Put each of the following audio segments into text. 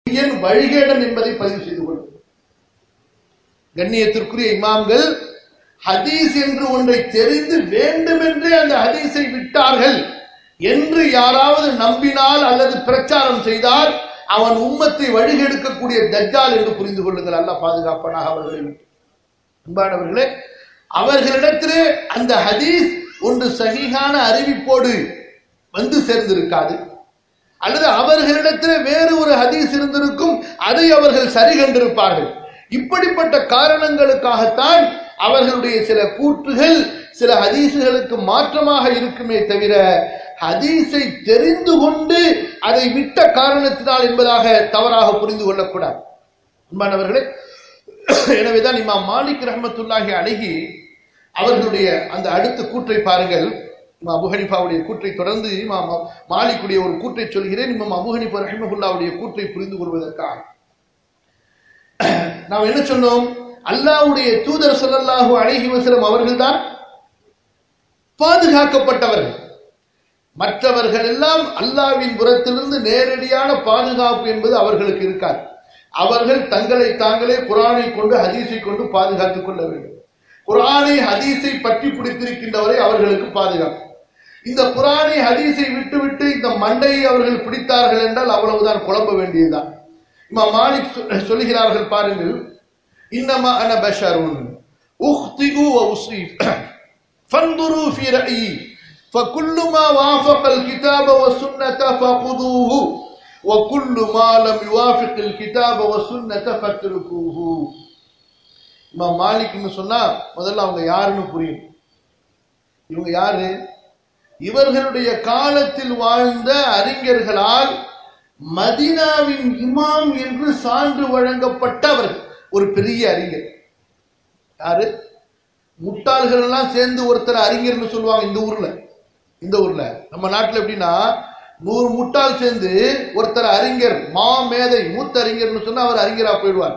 பொய்யன் வழிகேடன் என்பதை பதிவு செய்து கொள்ளும் கண்ணியத்திற்குரிய இமாம்கள் ஹதீஸ் என்று ஒன்றை தெரிந்து வேண்டுமென்றே அந்த ஹதீஸை விட்டார்கள் என்று யாராவது நம்பினால் அல்லது பிரச்சாரம் செய்தால் அவன் உம்மத்தை வழிகெடுக்கக்கூடிய தஜ்ஜால் என்று புரிந்து கொள்ளுங்கள் அல்ல பாதுகாப்பனாக அவர்களை விட்டு அன்பானவர்களே அவர்களிடத்திலே அந்த ஹதீஸ் ஒன்று சகிகான அறிவிப்போடு வந்து சேர்ந்திருக்காது அல்லது அவர்களிடத்திலே வேறு ஒரு ஹதீஸ் இருந்திருக்கும் அதை அவர்கள் சரி கண்டிருப்பார்கள் இப்படிப்பட்ட காரணங்களுக்காகத்தான் அவர்களுடைய சில கூற்றுகள் சில ஹதீசுகளுக்கு மாற்றமாக இருக்குமே தவிர ஹதீஸை தெரிந்து கொண்டு அதை விட்ட காரணத்தினால் என்பதாக தவறாக புரிந்து கொள்ளக்கூடாது அன்பானவர்களே எனவேதான் இமாம் மாலிக் ரஹமத்துல்லாஹி அழகி அவர்களுடைய அந்த அடுத்த கூற்றை பாருங்கள் இமாம் அபு ஹனிஃபாவுடைய கூற்றை தொடர்ந்து இமாம் மாலிக்குடைய ஒரு கூற்றை சொல்கிறேன் இமாம் அபு ஹனிஃபா ரஹிமஹுல்லாவுடைய கூற்றை புரிந்து கொள்வதற்காக நாம் என்ன சொன்னோம் அல்லாவுடைய தூதர் சொல்லல்லாஹு அழகி வசலம் அவர்கள்தான் பாதுகாக்கப்பட்டவர்கள் மற்றவர்கள் எல்லாம் அல்லாவின் புறத்திலிருந்து நேரடியான பாதுகாப்பு என்பது அவர்களுக்கு இருக்காது அவர்கள் தங்களை தாங்களே குரானை கொண்டு ஹதீஸை கொண்டு பாதுகாத்துக் கொள்ள வேண்டும் குரானை ஹதீஸை பற்றி பிடித்திருக்கின்றவரை அவர்களுக்கு பாதுகாப்பு இந்த குரானை ஹதீஸை விட்டுவிட்டு இந்த மண்டையை அவர்கள் பிடித்தார்கள் என்றால் அவ்வளவுதான் குழம்ப வேண்டியதுதான் இமா மாலிக் சொல்லுகிறார்கள் பாருங்கள் இன்னமா அன பஷருன் உஹ்திகு வ உஸ்ரீப் ஃபன்துரு ஃபி ரஅயி فكل ما وافق الكتاب والسنة فخذوه وكل ما لم يوافق الكتاب والسنة فاتركوه இமாம் மாலிக்னு சொன்னா முதல்ல அவங்க யாருன்னு புரியும் இவங்க யாரு இவர்களுடைய காலத்தில் வாழ்ந்த அறிஞர்களால் மதினாவின் இமாம் என்று சான்று வழங்கப்பட்டவர்கள் ஒரு பெரிய அறிஞர் யாரு முட்டாள்கள் எல்லாம் சேர்ந்து ஒருத்தர் அறிஞர்னு சொல்லுவாங்க இந்த ஊர்ல இந்த ஊர்ல நம்ம நாட்டுல எப்படின்னா நூறு முட்டாள் சேர்ந்து ஒருத்தர் அறிஞர் மா மேதை மூத்த அறிஞர்னு சொன்னா அவர் அறிஞரா போயிடுவார்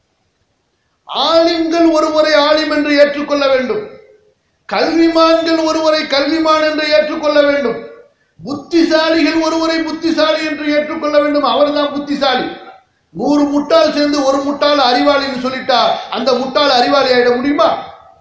ஆலிம்கள் ஒருவரை ஆலிம் என்று ஏற்றுக்கொள்ள வேண்டும் கல்விமான்கள் ஒருவரை கல்விமான் என்று ஏற்றுக்கொள்ள வேண்டும் புத்திசாலிகள் ஒருவரை புத்திசாலி என்று ஏற்றுக்கொள்ள வேண்டும் அவர்தான் புத்திசாலி நூறு முட்டாள் சேர்ந்து ஒரு முட்டாள் அறிவாளின்னு சொல்லிட்டா அந்த முட்டாள் அறிவாளி ஆயிட முடியுமா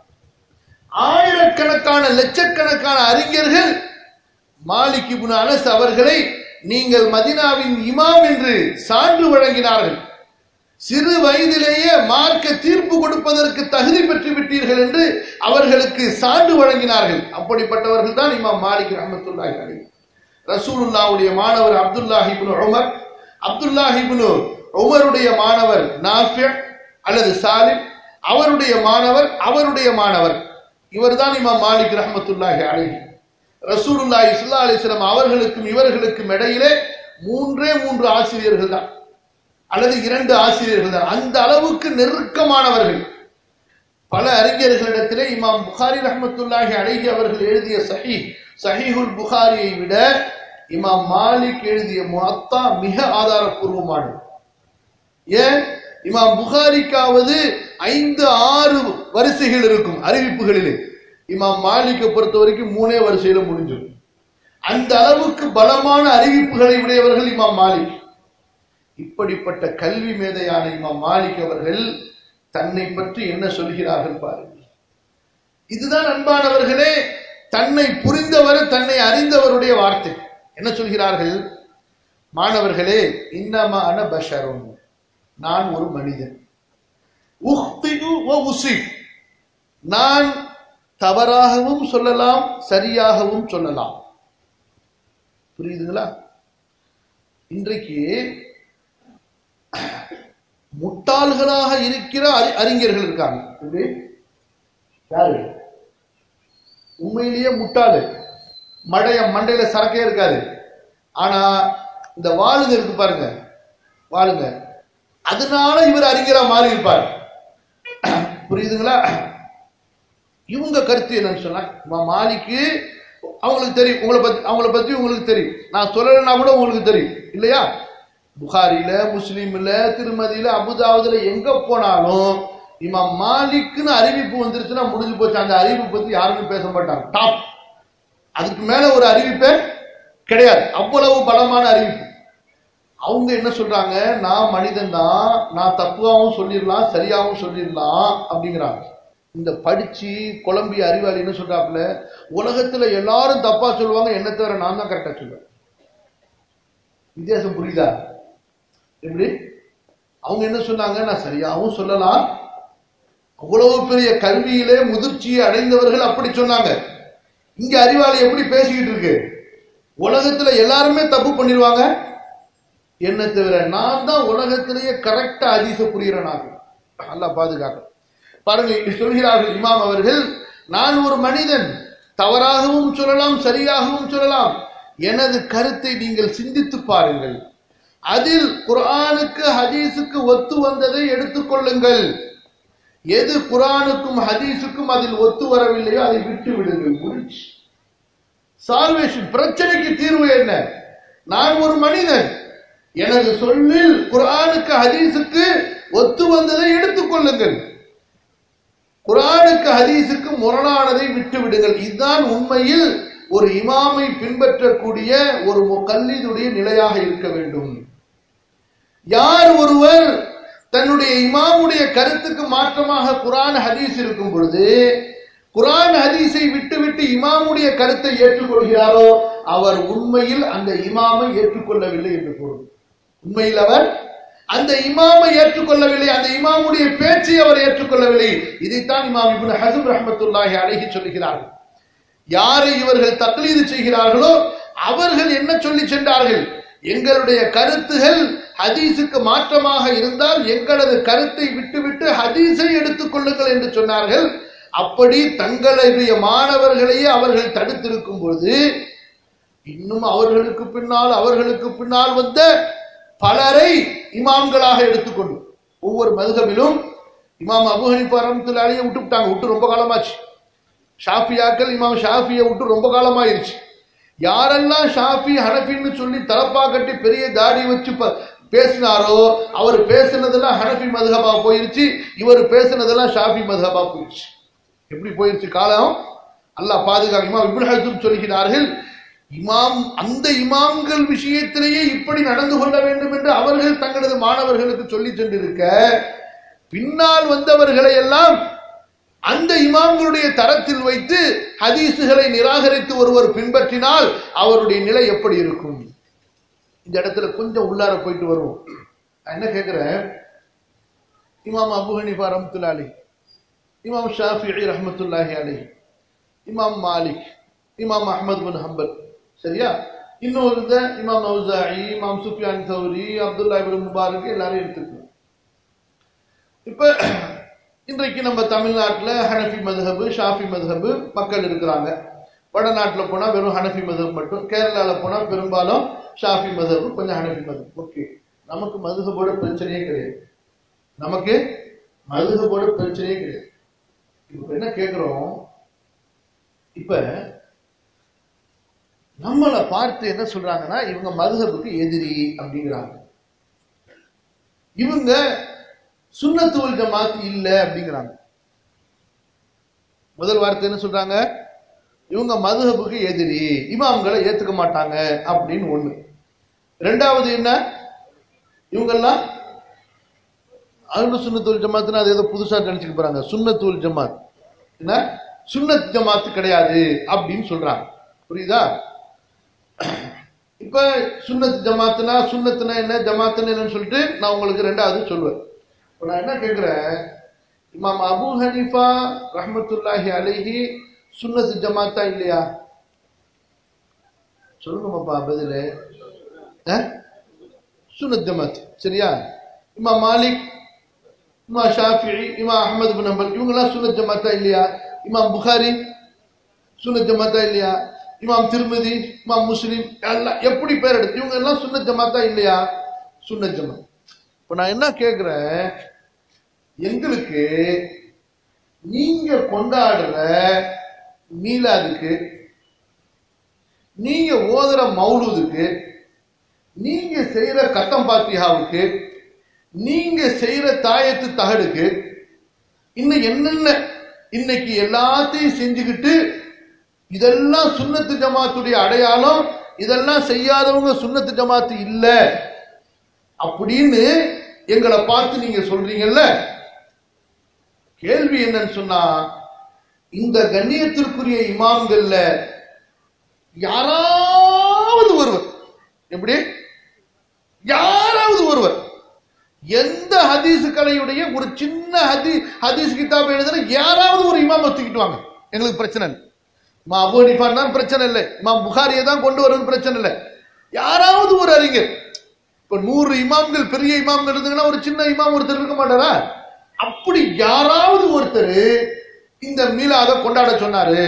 ஆயிரக்கணக்கான லட்சக்கணக்கான அறிஞர்கள் மாலிக் இப்னு அனஸ் அவர்களை நீங்கள் மதினாவின் இமாம் என்று சான்று வழங்கினார்கள் சிறு வயதிலேயே மார்க்க தீர்ப்பு கொடுப்பதற்கு தகுதி பெற்று விட்டீர்கள் என்று அவர்களுக்கு சான்று வழங்கினார்கள் அப்படிப்பட்டவர்கள் தான் இமாம் மாலிக் ரஹமத்துல்லாஹி அலி ரசூலுல்லாவுடைய மாணவர் அப்துல்லாஹி இப்னு உமர் அப்துல்லாஹி இப்னு உமருடைய மாணவர் நாஃபியா அல்லது சாலிம் அவருடைய மாணவர் அவருடைய மாணவர் இவர்தான் இமாம் மாலிக் ரஹமத்துல்லாஹி அலி ரசூலுல்லாஹி ஸல்லல்லாஹு அலைஹி வஸல்லம் அவர்களுக்கும் இவர்களுக்கும் இடையிலே மூன்றே மூன்று ஆசிரியர்கள் தான் அல்லது இரண்டு ஆசிரியர்கள் தான் அந்த அளவுக்கு நெருக்கமானவர்கள் பல அறிஞர்களிடத்திலே இமாம் புகாரி ரஹமத்துல்லாஹி அழகி அவர்கள் எழுதிய சஹி சஹீஹுல் புகாரியை விட இமாம் மாலிக் எழுதிய முத்தா மிக ஆதாரப்பூர்வமானது ஏன் இமாம் புகாரிக்காவது ஐந்து ஆறு வரிசைகள் இருக்கும் அறிவிப்புகளிலே இமாம் மாலிக்கை பொறுத்த வரைக்கும் மூணே வரிசையில முடிஞ்சிடும் அந்த அளவுக்கு பலமான அறிவிப்புகளை உடையவர்கள் இமாம் மாலிக் இப்படிப்பட்ட கல்வி மேதையான இமாம் மாலிக் அவர்கள் தன்னை பற்றி என்ன சொல்கிறார்கள் பாருங்கள் இதுதான் அன்பானவர்களே தன்னை புரிந்தவர் தன்னை அறிந்தவருடைய வார்த்தை என்ன சொல்கிறார்கள் மாணவர்களே இன்னமா அன பஷரும் நான் ஒரு மனிதன் நான் தவறாகவும் சொல்லலாம் சரியாகவும் சொல்லலாம் புரியுதுங்களா இன்றைக்கு முட்டாள்களாக இருக்கிற அறிஞர்கள் இருக்காங்க யாரு உண்மையிலேயே முட்டாளு மடைய மண்டையில சரக்கே இருக்காது ஆனா இந்த வாளுங்க இருக்கு பாருங்க வாளுங்க அதனால இவர் அறிஞரா மாறி இருப்பார் புரியுதுங்களா இவங்க கருத்து என்னன்னு சொன்னா மாலிக்கு அவங்களுக்கு தெரியும் உங்களை பத்தி அவங்கள பத்தி உங்களுக்கு தெரியும் நான் சொல்லலைன்னா கூட உங்களுக்கு தெரியும் இல்லையா புகாரில முஸ்லீம்ல திருமதியில அபுதாவதுல எங்க போனாலும் இமாம் மாலிக்னு அறிவிப்பு வந்துருச்சுன்னா முடிஞ்சு போச்சு அந்த அறிவிப்பு பத்தி யாருமே பேச மாட்டாங்க டாப் அதுக்கு மேல ஒரு அறிவிப்பே கிடையாது அவ்வளவு பலமான அறிவிப்பு அவங்க என்ன சொல்றாங்க நான் மனிதன் தான் நான் தப்புவாகவும் சொல்லிடலாம் சரியாகவும் சொல்லிடலாம் அப்படிங்கிறாங்க இந்த படிச்சு குழம்பி அறிவாளி என்ன சொல்றாப்புல உலகத்துல எல்லாரும் தப்பா சொல்லுவாங்க என்ன தவிர நான் தான் கரெக்டா சொல்லுவேன் வித்தியாசம் புரியுதா எப்படி அவங்க என்ன சொன்னாங்க நான் சரியாகவும் சொல்லலாம் அவ்வளவு பெரிய கல்வியிலே முதிர்ச்சியை அடைந்தவர்கள் அப்படி சொன்னாங்க இங்க அறிவாளி எப்படி பேசிக்கிட்டு இருக்கு உலகத்துல எல்லாருமே தப்பு பண்ணிடுவாங்க என்ன தவிர நான் தான் உலகத்திலேயே கரெக்டா அதிச புரிகிறனாக நல்லா பாதுகாக்க பாருங்க இப்படி சொல்கிறார்கள் இமாம் அவர்கள் நான் ஒரு மனிதன் தவறாகவும் சொல்லலாம் சரியாகவும் சொல்லலாம் எனது கருத்தை நீங்கள் சிந்தித்து பாருங்கள் அதில் குர்ஆனுக்கு ஹதீஸுக்கு ஒத்து வந்ததை எடுத்துக்கொள்ளுங்கள் எது குர்ஆனுக்கும் ஹதீஸுக்கும் அதில் ஒத்து வரவில்லையோ அதை விட்டு விடுங்கள் முடிச்சு சால்வேஷன் பிரச்சனைக்கு தீர்வு என்ன நான் ஒரு மனிதன் எனது சொல்லில் குர்ஆனுக்கு ஹதீஸுக்கு ஒத்து வந்ததை எடுத்துக்கொள்ளுங்கள் குர்ஆனுக்கு ஹதீஸுக்கு முரணானதை விட்டு விடுங்கள் இதுதான் உண்மையில் ஒரு இமாமை பின்பற்றக்கூடிய ஒரு கல்லிதுடைய நிலையாக இருக்க வேண்டும் யார் ஒருவர் தன்னுடைய இமாமுடைய கருத்துக்கு மாற்றமாக குரான் ஹதீஸ் இருக்கும் பொழுது குரான் ஹதீஸை விட்டுவிட்டு இமாமுடைய கருத்தை ஏற்றுக்கொள்கிறாரோ அவர் உண்மையில் அந்த இமாமை ஏற்றுக்கொள்ளவில்லை என்று பொருள் உண்மையில் அவர் அந்த இமாமை ஏற்றுக்கொள்ளவில்லை அந்த இமாமுடைய பேச்சை அவர் ஏற்றுக்கொள்ளவில்லை இதைத்தான் இமாம் இப்னு ஹசம் ரஹமத்துல்லாஹி அழகி சொல்லுகிறார்கள் யாரை இவர்கள் தக்லீது செய்கிறார்களோ அவர்கள் என்ன சொல்லி சென்றார்கள் எங்களுடைய கருத்துகள் ஹதீஸுக்கு மாற்றமாக இருந்தால் எங்களது கருத்தை விட்டுவிட்டு ஹதீஸை எடுத்துக் கொள்ளுங்கள் என்று சொன்னார்கள் அப்படி தங்களுடைய மாணவர்களையே அவர்கள் தடுத்திருக்கும் பொழுது இன்னும் அவர்களுக்கு பின்னால் அவர்களுக்கு பின்னால் வந்த பலரை இமாம்களாக எடுத்துக்கொண்டு ஒவ்வொரு மதுகபிலும் இமாம் அபு ஹனிஃபா ரஹமத்துல்லாஹி விட்டு விட்டாங்க விட்டு ரொம்ப காலமாச்சு ஷாஃபியாக்கள் இமாம் ஷாஃபியை விட்டு ரொம்ப காலமாயிருச்சு யாரெல்லாம் ஷாஃபி ஹனஃபின்னு சொல்லி தலப்பா கட்டி பெரிய தாடி வச்சு பேசினாரோ அவர் பேசினதெல்லாம் ஹனஃபி மதுஹபா போயிருச்சு இவர் பேசினதெல்லாம் ஷாஃபி மதுஹபா போயிருச்சு எப்படி போயிருச்சு காலம் அல்லாஹ் பாதுகாக்க இமாம் இப்னு ஹசம் சொல்கிறார்கள் இமாம் அந்த இமாம்கள் விஷயத்திலேயே இப்படி நடந்து கொள்ள வேண்டும் என்று அவர்கள் தங்களது மாணவர்களுக்கு சொல்லி சென்றிருக்க பின்னால் வந்தவர்களை எல்லாம் அந்த இமாம்களுடைய தரத்தில் வைத்து ஹதீசுகளை நிராகரித்து ஒருவர் பின்பற்றினால் அவருடைய நிலை எப்படி இருக்கும் இந்த இடத்துல கொஞ்சம் உள்ளார போயிட்டு வருவோம் நான் என்ன கேட்கிறேன் இமாம் அபு ஹனிஃபா ரஹமத்துல்லாலி இமாம் ஷாஃபி ரஹமத்துல்லாஹி அலி இமாம் மாலிக் இமாம் அஹமது பின் ஹம்பல் சரியா இன்னொரு இமாம் நௌசாயி இமாம் சுஃபியான் சௌரி அப்துல்லா இபின் முபாரக் எல்லாரையும் எடுத்துக்கணும் இப்ப இன்றைக்கு நம்ம தமிழ்நாட்டில் ஹனஃபி மதுஹபு ஷாஃபி மதுஹபு மக்கள் இருக்கிறாங்க வடநாட்டில் போனால் வெறும் ஹனஃபி மதுஹப் மட்டும் கேரளாவில் போனால் பெரும்பாலும் ஷாஃபி மதுஹபு கொஞ்சம் ஹனஃபி மதுஹப் ஓகே நமக்கு மதுஹபோட பிரச்சனையே கிடையாது நமக்கு மதுஹபோட பிரச்சனையே கிடையாது இப்போ என்ன கேட்குறோம் இப்ப நம்மளை பார்த்து என்ன சொல்றாங்கன்னா இவங்க மதுஹபுக்கு எதிரி அப்படிங்கிறாங்க இவங்க சுண்ணத்துவல் ஜமாத் இல்ல அப்படிங்கிறாங்க முதல் வார்த்தை என்ன சொல்றாங்க இவங்க மதுஹபுக்கு எதிரி இமாம்களை ஏத்துக்க மாட்டாங்க அப்படின்னு ஒண்ணு ரெண்டாவது என்ன இவங்கெல்லாம் அருள் சுண்ணத்துவல் ஜமாத்னா அது ஏதோ புதுசா நினைச்சுக்க போறாங்க சுண்ணத்துவல் ஜமாத் என்ன சுண்ணத் ஜமாத் கிடையாது அப்படின்னு சொல்றாங்க புரியுதா இப்ப சுண்ணத் ஜமாத்துனா சுண்ணத்துனா என்ன ஜமாத்துனா என்னன்னு சொல்லிட்டு நான் உங்களுக்கு ரெண்டாவது சொல்லுவேன் இப்போ நான் என்ன கேட்குறேன் இமாம் அபு ஹனீஃபா ரஹமத்துல்லாஹி அலைஹி சுன்னத்து ஜமாத்தா இல்லையா சொல்லுங்கம்மாப்பா பதில் சுன்னத் ஜமாத் சரியா இமாம் மாலிக் இமாம் ஷாஃபி இமாம் அஹமது பின் ஹம்பல் இவங்கெல்லாம் சுன்னத் ஜமாத்தா இல்லையா இமாம் புகாரி சுன்னத் ஜமாத்தா இல்லையா இமாம் திருமதி இமாம் முஸ்லிம் எல்லாம் எப்படி பேர் எடுத்து இவங்க எல்லாம் சுன்னத் ஜமாத்தா இல்லையா சுன்னத் ஜமாத் இப்ப நான் என்ன கேக்குறேன் எங்களுக்கு நீங்க கொண்டாடுற மீலாதுக்கு நீங்க ஓதுற மௌலூதுக்கு நீங்க செய்யற கத்தம் பாத்தியாவுக்கு நீங்க செய்யற தாயத்து தகடுக்கு இன்னும் என்னென்ன இன்னைக்கு எல்லாத்தையும் செஞ்சுக்கிட்டு இதெல்லாம் சுண்ணத்து ஜமாத்துடைய அடையாளம் இதெல்லாம் செய்யாதவங்க சுண்ணத்து ஜமாத்து இல்ல அப்படின்னு எங்களை பார்த்து நீங்க சொல்றீங்கல்ல கேள்வி என்னன்னு சொன்னா இந்த கண்ணியத்திற்குரிய இமாம்கள்ல யாராவது ஒருவர் எப்படி யாராவது ஒருவர் எந்த ஹதீஸ் கலையுடைய ஒரு சின்ன ஹதி ஹதீஸ் கிதாப் எழுதுற யாராவது ஒரு இமாம் தூக்கிட்டு வாங்க எங்களுக்கு பிரச்சனை இல்லை இமா அபு ஹனீஃபான் தான் பிரச்சனை இல்லை இமா புகாரியை தான் கொண்டு வரது பிரச்சனை இல்லை யாராவது ஒரு அறிஞர் இப்ப நூறு இமாம்கள் பெரிய இமாம்கள் இருந்தீங்கன்னா ஒரு சின்ன இமாம் ஒருத்தர் இருக்க மாட்டாரா அப்படி யாராவது ஒருத்தர் இந்த மீலாத கொண்டாட சொன்னாரு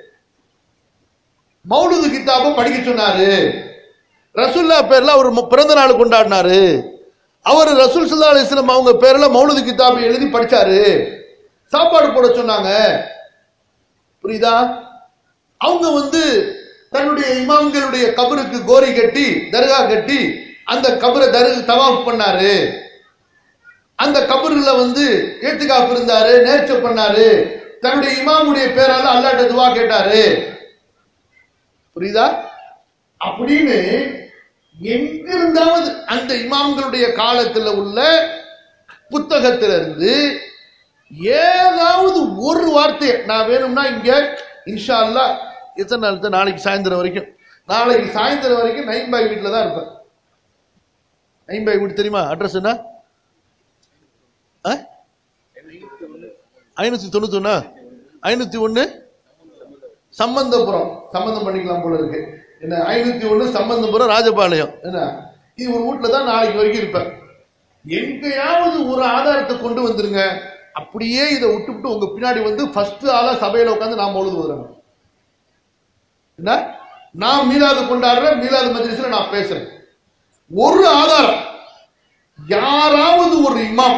மௌலுது கிதாபை படிக்க சொன்னாரு ரசுல்லா பேர்ல அவர் மு- பிறந்த நாள் கொண்டாடினாரு அவர் ரசூல் சல்லா அலிஸ்லாம் அவங்க பேர்ல மௌலுது கிதாபை எழுதி படிச்சாரு சாப்பாடு போட சொன்னாங்க புரியுதா அவங்க வந்து தன்னுடைய இமாம்களுடைய கபருக்கு கோரி கட்டி தர்கா கட்டி அந்த கபரை தரு தவாஃப் பண்ணாரு அந்த கபருல வந்து ஏத்துக்காப்பு இருந்தாரு நேர்ச்சை பண்ணாரு தன்னுடைய இமாமுடைய பேரால அல்லாட்ட துவா கேட்டாரு புரியுதா அப்படின்னு எங்கிருந்தாவது அந்த இமாம்களுடைய காலத்துல உள்ள புத்தகத்திலிருந்து ஏதாவது ஒரு வார்த்தை நான் வேணும்னா இங்க இன்ஷா அல்லாஹ் எத்தனை நாள் தான்? நாளைக்கு சாயந்தரம் வரைக்கும் நாளைக்கு சாயந்தரம் வரைக்கும் நைன்பாய் வீட்டில் தான் இருப்பேன் நைன்பாய் வீடு தெரியுமா அட்ரஸ் என்ன ஐநூத்தி தொண்ணூத்தி ஒண்ணா ஐநூத்தி ஒண்ணு சம்பந்தபுரம் சம்பந்தம் பண்ணிக்கலாம் போல இருக்கு என்ன ஐநூத்தி ஒண்ணு சம்பந்தபுரம் ராஜபாளையம் என்ன இது ஒரு வீட்டுல தான் நாளைக்கு வரைக்கும் இருப்பேன் எங்கேயாவது ஒரு ஆதாரத்தை கொண்டு வந்துருங்க அப்படியே இதை விட்டுவிட்டு உங்க பின்னாடி வந்து ஃபர்ஸ்ட் ஆளா சபையில உட்காந்து நான் பொழுது வருவேன் என்ன நான் மீலாது கொண்டாடுறேன் மீலாது மஜ்லிஸ்ல நான் பேசுறேன் ஒரு ஆதாரம் யாராவது ஒரு இமாம்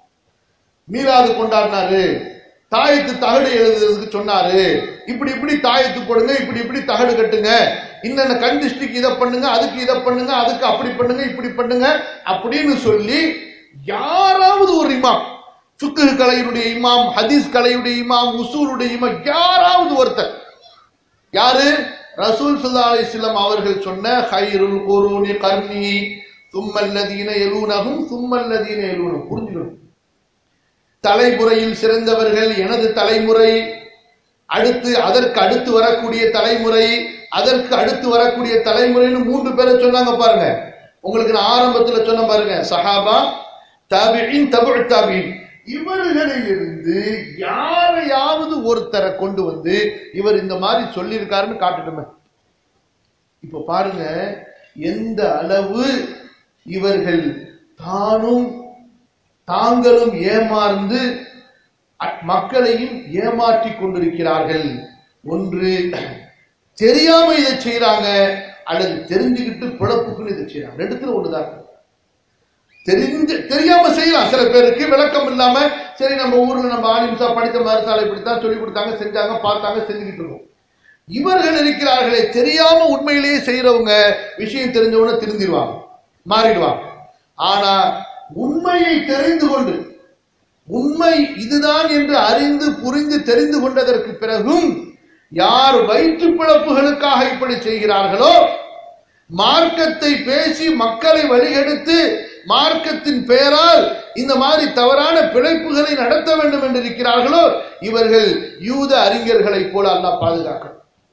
மீலாது கொண்டாடினாரு தாயத்து தகடு எழுதுறதுக்கு சொன்னாரு இப்படி இப்படி தாயத்து போடுங்க இப்படி இப்படி தகடு கட்டுங்க இன்னென்ன கண் டிஸ்ட்ரிக் இதை பண்ணுங்க அதுக்கு இதை பண்ணுங்க அதுக்கு அப்படி பண்ணுங்க இப்படி பண்ணுங்க அப்படின்னு சொல்லி யாராவது ஒரு இமாம் சுக்கு கலையுடைய இமாம் ஹதீஸ் கலையுடைய இமாம் உசூலுடைய இமாம் யாராவது ஒருத்தர் யாரு ரசூல் சுல்லா அலிஸ்லாம் அவர்கள் சொன்ன ஹைருல் குரூனி கர்ணி சும்மல்லதீன எலூனகும் சும்மல்லதீன எலூனகும் புரிஞ்சுக்கணும் தலைமுறையில் சிறந்தவர்கள் எனது தலைமுறை அடுத்து அதற்கு அடுத்து வரக்கூடிய தலைமுறை அதற்கு அடுத்து வரக்கூடிய தலைமுறைன்னு மூன்று பேரை சொன்னாங்க பாருங்க உங்களுக்கு நான் ஆரம்பத்துல சொன்ன பாருங்க சஹாபா தாபியின் தபு தாபியின் இவர்களிலிருந்து யாரையாவது ஒருத்தரை கொண்டு வந்து இவர் இந்த மாதிரி சொல்லியிருக்காருன்னு காட்டட்டுமே இப்ப பாருங்க எந்த அளவு இவர்கள் தானும் தாங்களும் ஏமாந்து அ- மக்களையும் ஏமாற்றி கொண்டிருக்கிறார்கள் ஒன்று தெரியாம இதை செய்யறாங்க அல்லது தெரிஞ்சுக்கிட்டு பிழப்புக்குன்னு இதை செய்யறாங்க ரெண்டுத்துல ஒண்ணுதான் இருக்கு. தெரிஞ்சு தெரியாம செய்யலாம் சில பேருக்கு விளக்கம் இல்லாம சரி நம்ம ஊர்ல நம்ம ஆலிம்சா படித்த மருசாலை இப்படித்தான் சொல்லி கொடுத்தாங்க செஞ்சாங்க பார்த்தாங்க செஞ்சுக்கிட்டு இருக்கோம் இவர்கள் இருக்கிறார்களே தெரியாம உண்மையிலேயே செய்யறவங்க விஷயம் தெரிஞ்சவன திருந்திடுவாங்க மாறிடுவாங்க ஆனா உண்மையை தெரிந்து கொண்டு உண்மை இதுதான் என்று அறிந்து புரிந்து தெரிந்து கொண்டதற்கு பிறகும் யார் வயிற்று பிழப்புகளுக்காக இப்படி செய்கிறார்களோ மார்க்கத்தை பேசி மக்களை வழிகெடுத்து மார்க்கத்தின் பெயரால் இந்த மாதிரி தவறான பிழைப்புகளை நடத்த வேண்டும் என்று இருக்கிறார்களோ இவர்கள் யூத அறிஞர்களைப் போல அல்லாஹ் பாதுகாக்கணும்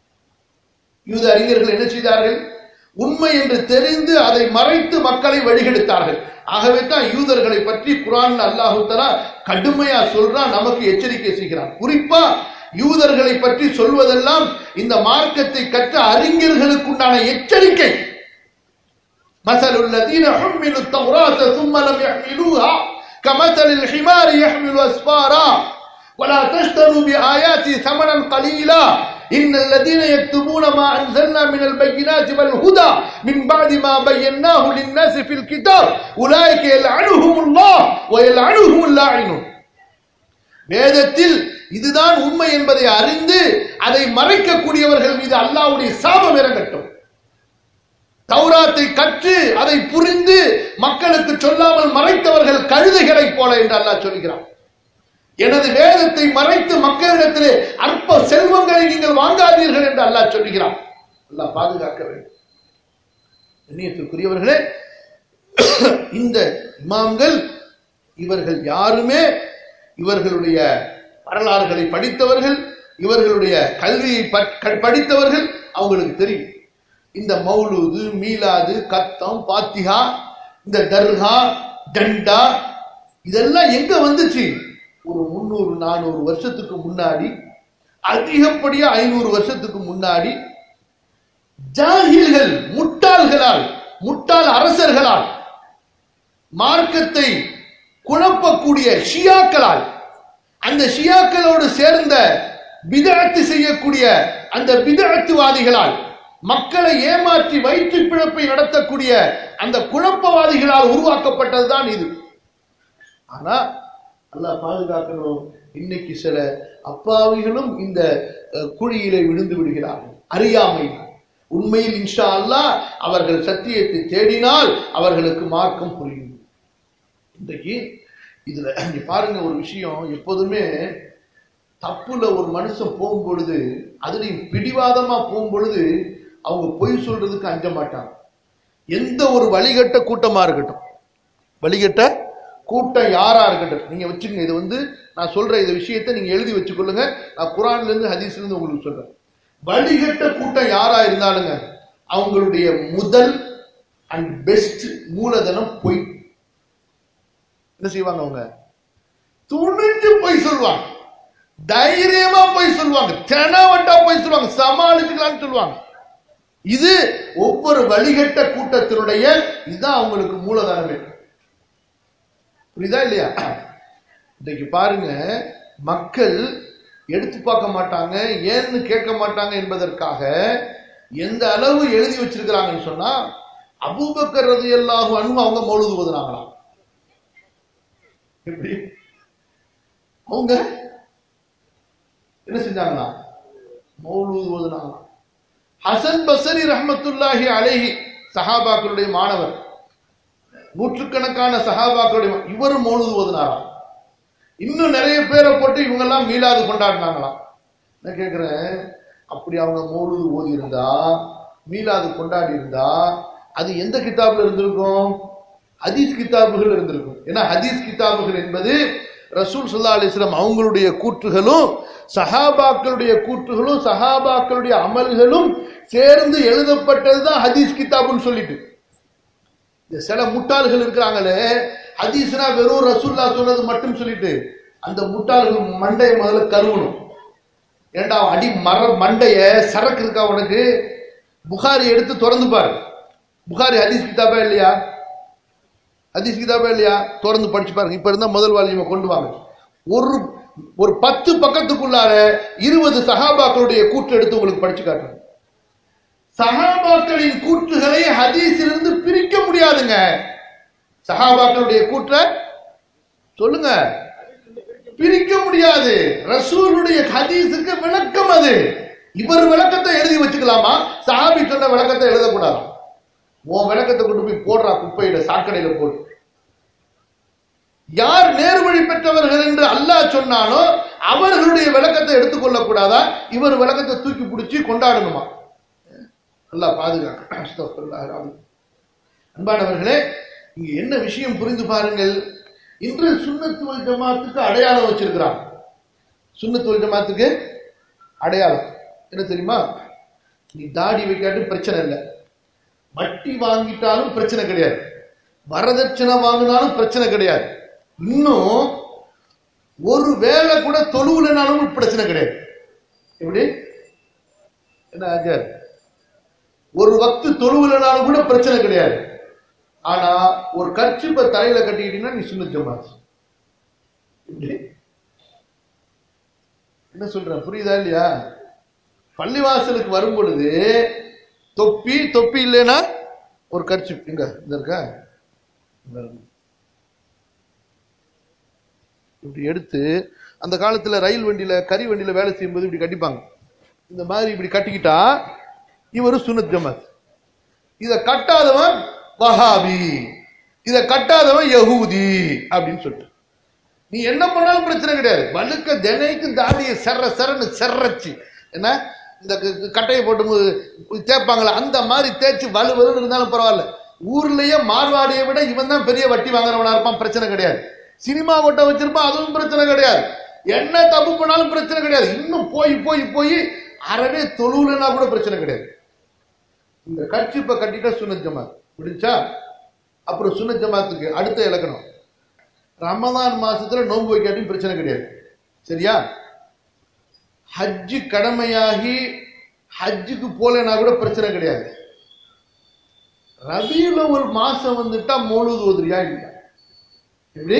யூத அறிஞர்கள் என்ன செய்தார்கள் உண்மை என்று தெரிந்து அதை மறைத்து மக்களை வழிகெடுத்தார்கள் ஆகவே தான் யூதர்களை பற்றி குரான் அல்லாஹு தலா கடுமையா சொல்றான் நமக்கு எச்சரிக்கை செய்கிறான் குறிப்பா யூதர்களை பற்றி சொல்வதெல்லாம் இந்த மார்க்கத்தை கற்ற அறிஞர்களுக்குண்டான எச்சரிக்கை مثل الذين حملوا التوراة ثم لم يحملوها كمثل الحمار يحمل أسفارا ولا تشتروا بآياتي ثمنا قليلا إن الذين يكتبون ما أنزلنا من البينات والهدى من بعد ما بيناه للناس في الكتاب أولئك يلعنهم الله ويلعنهم اللاعنون வேதத்தில் இதுதான் உண்மை என்பதை அறிந்து அதை மறைக்கக்கூடியவர்கள் மீது அல்லாஹ்வுடைய சாபம் இறங்கட்டும் தௌராத்தை கற்று அதை புரிந்து மக்களுக்கு சொல்லாமல் மறைத்தவர்கள் கழுதைகளைப் போல என்று அல்லாஹ் சொல்கிறான் எனது வேதத்தை மறைத்து மக்களிடத்திலே அற்ப செல்வங்களை நீங்கள் வாங்காதீர்கள் என்று அல்லாஹ் சொல்கிறான் அல்லாஹ் பாதுகாக்க வேண்டும் கண்ணியத்திற்குரியவர்களே இந்த இமாம்கள் இவர்கள் யாருமே இவர்களுடைய வரலாறுகளை படித்தவர்கள் இவர்களுடைய கல்வியை ப- க- படித்தவர்கள் அவங்களுக்கு தெரியும் இந்த மௌலூது மீலாது கத்தம் பாத்திகா இந்த தர்கா டண்டா இதெல்லாம் எங்க வந்துச்சு ஒரு முந்நூறு நானூறு வருஷத்துக்கு முன்னாடி அதிகப்படியா ஐநூறு வருஷத்துக்கு முன்னாடி ஜாகில்கள் முட்டாள்களால் முட்டாள் அரசர்களால் மார்க்கத்தை குழப்பக்கூடிய ஷியாக்களால் அந்த ஷியாக்களோடு சேர்ந்த பிதஅத்து செய்யக்கூடிய அந்த பிதஅத்துவாதிகளால் மக்களை ஏமாற்றி வயிற்று பிழப்பை நடத்தக்கூடிய அந்த குழப்பவாதிகளால் உருவாக்கப்பட்டதுதான் இது ஆனா அல்லாஹ் பாதுகாக்கணும் இன்னைக்கு சில அப்பாவிகளும் இந்த அஹ், குழியிலே விழுந்து விடுகிறார்கள் அறியாமை உண்மையில் இன்ஷா அல்லாஹ் அவர்கள் சத்தியத்தை தேடினால் அவர்களுக்கு மார்க்கம் புரியும் இன்றைக்கு இதுல இங்க பாருங்க ஒரு விஷயம் எப்போதுமே தப்புல ஒரு மனுஷன் போகும்பொழுது அதுலயும் பிடிவாதமா போகும்பொழுது அவங்க பொய் சொல்றதுக்கு அஞ்ச மாட்டாங்க எந்த ஒரு வழிகட்ட கூட்டமா இருக்கட்டும் வழிகட்ட கூட்டம் யாரா இருக்கட்டும் நீங்க வச்சுக்கங்க இது வந்து நான் சொல்ற இந்த விஷயத்தை நீங்க எழுதி வச்சுக்கொள்ளுங்க நான் குரான்ல இருந்து ஹதீஸ்ல இருந்து உங்களுக்கு சொல்றேன் வழிகட்ட கூட்டம் யாரா இருந்தாலுங்க அவங்களுடைய முதல் அண்ட் பெஸ்ட் மூலதனம் பொய் என்ன செய்வாங்க அவங்க துணிஞ்சு போய் சொல்லுவாங்க தைரியமா போய் சொல்லுவாங்க தெனவட்டா போய் சொல்லுவாங்க சமாளிச்சுக்கலாம்னு சொல்லுவாங்க இது ஒவ்வொரு வழிகட்ட கூட்டத்தினுடைய இதுதான் அவங்களுக்கு மூலதனமே புரியுதா இல்லையா இன்னைக்கு பாருங்க மக்கள் எடுத்து பார்க்க மாட்டாங்க ஏன்னு கேட்க மாட்டாங்க என்பதற்காக எந்த அளவு எழுதி வச்சிருக்கிறாங்கன்னு சொன்னா அபூபக்கர் ரலியல்லாஹு அன்ஹு அவங்க மௌலூது ஓதுனாங்களாம் எப்படி அவங்க என்ன செஞ்சாங்களா மௌலூது ஓதுனாங்களாம் ஹசன் பசரி ரஹ்மத்துல்லாஹி அலைஹி சஹாபாக்களுடைய மாணவர் நூற்றுக்கணக்கான சஹாபாக்களுடைய மா- இவரும் மௌலூது ஓதுனாராம் இன்னும் நிறைய பேரை போட்டு இவங்கெல்லாம் மீளாது கொண்டாடினாங்களாம் நான் கேட்கிறேன் அப்படி அவங்க மௌலூது ஓதி இருந்தா மீளாது கொண்டாடி இருந்தா அது எந்த கிதாபுல இருந்திருக்கும் ஹதீஸ் கிதாபுகள் இருந்திருக்கும் ஏன்னா ஹதீஸ் கிதாபுகள் என்பது ரசூல் ஸல்லல்லாஹு அலைஹி வஸல்லம் அவங்களுடைய கூற்றுகளும் சஹாபாக்களுடைய கூற்றுகளும் சஹாபாக்களுடைய அமல்களும் சேர்ந்து எழுதப்பட்டதுதான் ஹதீஸ் கிதாபுன்னு சொல்லிட்டு இந்த சில முட்டாள்கள் இருக்கிறாங்களே ஹதீஸ்னா வெறும் ரசூல்லா சொன்னது மட்டும் சொல்லிட்டு அந்த முட்டாள்கள் மண்டையை முதல்ல கருவணும் ஏண்டா அடி மர மண்டைய சரக்கு இருக்கா உனக்கு புகாரி எடுத்து திறந்து பாரு புகாரி ஹதீஸ் கிதாபா இல்லையா ஹதீஸ் கிதாபா இல்லையா திறந்து படிச்சு பாருங்க இப்ப இருந்தா முதல் வால்யூமை கொண்டு வாங்க ஒரு ஒரு பத்து பக்கத்துக்குள்ளார இருபது சஹாபாக்களுடைய கூற்று எடுத்து உங்களுக்கு படிச்சு காட்டுறேன் சஹாபாக்களின் கூற்றுகளை ஹதீஸிலிருந்து பிரிக்க முடியாதுங்க சஹாபாக்களுடைய கூற்றை சொல்லுங்க பிரிக்க முடியாது ரசூலுடைய ஹதீஸுக்கு விளக்கம் அது இவர் விளக்கத்தை எழுதி வச்சுக்கலாமா சஹாபி சொன்ன விளக்கத்தை எழுதக்கூடாது உன் விளக்கத்தை கொண்டு போய் போடுறா குப்பையில சாக்கடையில போடு யார் நேர்வழி பெற்றவர்கள் என்று அல்லாஹ் சொன்னானோ அவர்களுடைய விளக்கத்தை எடுத்துக்கொள்ளக் கூடாதா இவர் விளக்கத்தை தூக்கி பிடிச்சி கொண்டாடணுமா அல்லாஹ் பாதுகாக்க அஸ்தக்ஃபிருல்லாஹ் அல்-அலீம். அன்பானவர்களே இங்க என்ன விஷயம் புரிந்து பாருங்கள் இன்று சுன்னத்து வல் ஜமாத்துக்கு அடையாளம் வச்சிருக்கிறான் சுன்னத்து வல் ஜமாத்துக்கு அடையாளம் என்ன தெரியுமா நீ தாடி வைக்காட்டி பிரச்சனை இல்லை வட்டி வாங்கிட்டாலும் பிரச்சனை கிடையாது வரதட்சணை வாங்கினாலும் பிரச்சனை கிடையாது இன்னும் ஒரு வேலை கூட தொழுவுலனாலும் பிரச்சனை கிடையாது எப்படி என்ன ஆச்சார் ஒரு வக்து தொழுவுலனாலும் கூட பிரச்சனை கிடையாது ஆனா ஒரு கர்ச்சிப்பை தலையில கட்டிக்கிட்டீங்கன்னா நீ சுண்ண ஜமாத் எப்படி? என்ன சொல்ற புரியுதா இல்லையா பள்ளிவாசலுக்கு வரும் பொழுது தொப்பி தொப்பி இல்லைன்னா ஒரு கர்ச்சிப் இங்க இந்த இருக்கா இங்க இருக்கு. இப்படி எடுத்து அந்த காலத்துல ரயில் வண்டியில கறி வண்டியில வேலை செய்யும்போது இப்படி கட்டிப்பாங்க இந்த மாதிரி இப்படி கட்டிக்கிட்டா இவரு சுனத் ஜமாத் இத கட்டாதவன் வஹாபி இத கட்டாதவன் யஹூதி அப்படின்னு சொல்லிட்டு நீ என்ன பண்ணாலும் பிரச்சனை கிடையாது வழுக்க தினைக்கும் தாடியை செர்ற செரன்னு செர்றச்சு என்ன இந்த க- க- கட்டையை போட்டு மு- தேய்ப்பாங்களே அந்த மாதிரி தேய்ச்சி வலு வலுன்னு இருந்தாலும் பரவாயில்ல ஊர்லயே மார்வாடியை விட இவன் தான் பெரிய வட்டி வாங்குறவனா இருப்பான் பிரச்சனை கிடையாது சினிமா கொட்டை வச்சிருப்பான் அதுவும் பிரச்சனை கிடையாது என்ன தப்பு பண்ணாலும் பிரச்சனை கிடையாது இன்னும் போய் போய் போய் அறவே தொழுவுலனா கூட பிரச்சனை கிடையாது இந்த கட்சி இப்ப கட்டிட்டா சுன்னத் ஜமாத் முடிஞ்சா அப்புறம் சுன்னத் ஜமாத்துக்கு அடுத்த இலக்கணம் ரமதான் மாசத்துல நோன்பு வைக்காட்டியும் பிரச்சனை கிடையாது சரியா ஹஜ்ஜு கடமையாகி ஹஜ்ஜுக்கு போலனா கூட பிரச்சனை கிடையாது ரபியுல ஒரு மாசம் வந்துட்டா மௌலூது ஓதுறியா இல்லையா எப்படி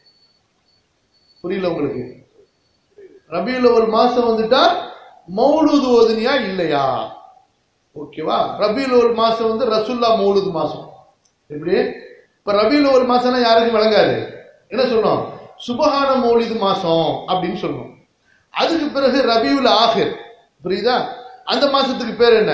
புரியல உங்களுக்கு ரபியுல ஒரு மாசம் வந்துட்டா மௌலூது ஓதுனியா இல்லையா ஓகேவா ரபியுல ஒரு மாசம் வந்து ரசுல்லா மௌலூது மாசம் எப்படி இப்ப ரபியுல ஒரு மாசம்னா யாருக்கும் விளங்காது என்ன சொன்னோம் சுபஹான மௌலிது மாசம் அப்படின்னு சொன்னோம் அதுக்கு பிறகு ரபியுல் ஆஹிர் புரியுதா அந்த மாசத்துக்கு பேர் என்ன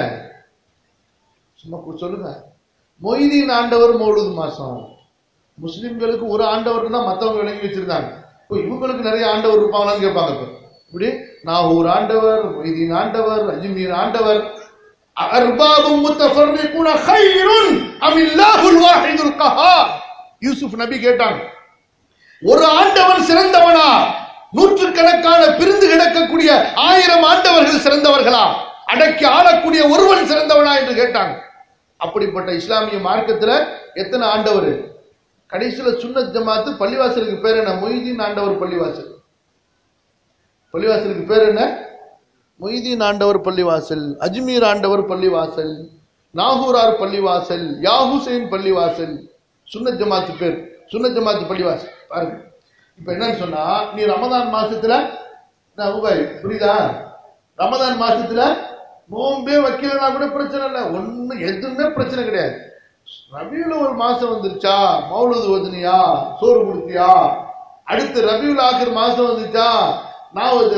சும்மா கு- சொல்லுங்க மொய்தீன் ஆண்டவர் மௌலுது மாசம் முஸ்லிம்களுக்கு ஒரு ஆண்டவர் தான் மத்தவங்க விளங்கி வச்சிருந்தாங்க இப்போ இவங்களுக்கு நிறைய ஆண்டவர் இருப்பாங்களான்னு கேட்பாங்க இப்ப இப்படி நாகூர் ஆண்டவர் மொய்தீன் ஆண்டவர் அஜ்மீர் ஆண்டவர் அர்பாபும் முத்தஃபர்ரிகுன கைருன் அமில்லாஹுல் வாஹிதுல் கஹார் யூசுப் நபி கேட்டாங்க ஒரு ஆண்டவன் சிறந்தவனா நூற்றுக்கணக்கான பிரிந்து கிடக்கக்கூடிய ஆயிரம் ஆண்டவர்கள் சிறந்தவர்களா அடக்கி ஆளக்கூடிய ஒருவன் சிறந்தவனா என்று கேட்டாங்க அப்படிப்பட்ட இஸ்லாமிய மார்க்கத்துல எத்தனை ஆண்டவர் கடைசியில சுன்னத் ஜமாத்து பள்ளிவாசலுக்கு பேர் என்ன மொய்தீன் ஆண்டவர் பள்ளிவாசல் பள்ளிவாசலுக்கு பேர் என்ன மொய்தீன் ஆண்டவர் பள்ளிவாசல் அஜ்மீர் ஆண்டவர் பள்ளிவாசல் நாகூரார் பள்ளிவாசல் யாஹுசைன் பள்ளிவாசல் சுன்னத் ஜமாத்து பேர் சுன்னத் ஜமாத்து பள்ளிவாசல் பாருங்க இப்ப என்னன்னு சொன்னா நீ ரமதான் மாசத்துல நான் உபாய் புரியுதா ரமதான் மாசத்துல நோம்பே வைக்கலனா கூட பிரச்சனை இல்லை ஒண்ணு எதுவுமே பிரச்சனை கிடையாது ரபியுல ஒரு மாசம் வந்துருச்சா மௌலுது ஓதுனியா சோறு கொடுத்தியா அடுத்து ரபியுல் ஆக்கிர் மாசம் வந்துச்சா நான் ஒரு